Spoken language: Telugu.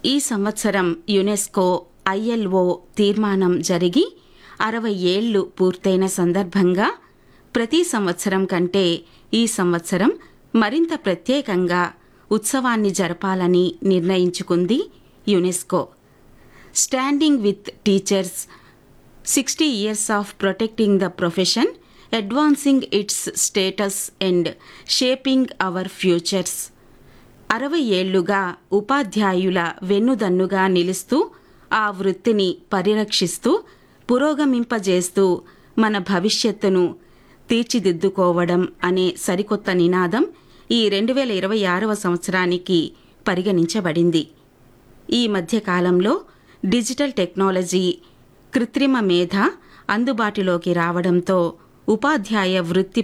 ఈ సంవత్సరం యునెస్కో ఐఎల్ఓ తీర్మానం జరిగి అరవై ఏళ్లు పూర్తయిన సందర్భంగా ప్రతి సంవత్సరం కంటే ఈ సంవత్సరం మరింత ప్రత్యేకంగా ఉత్సవాన్ని జరపాలని నిర్ణయించుకుంది UNESCO standing with teachers sixty years of protecting the profession advancing its status and shaping our futures అరవై ఏళ్లుగా ఉపాధ్యాయుల వెన్నుదన్నుగా నిలుస్తూ ఆ వృత్తిని పరిరక్షిస్తూ పురోగమింపజేస్తూ మన భవిష్యత్తును తీర్చిదిద్దుకోవడం అనే సరికొత్త నినాదం ఈ రెండు వేల ఇరవై ఆరవ సంవత్సరానికి పరిగణించబడింది ఈ మధ్య కాలంలో డిజిటల్ టెక్నాలజీ కృత్రిమ మేధ అందుబాటులోకి రావడంతో ఉపాధ్యాయ వృత్తి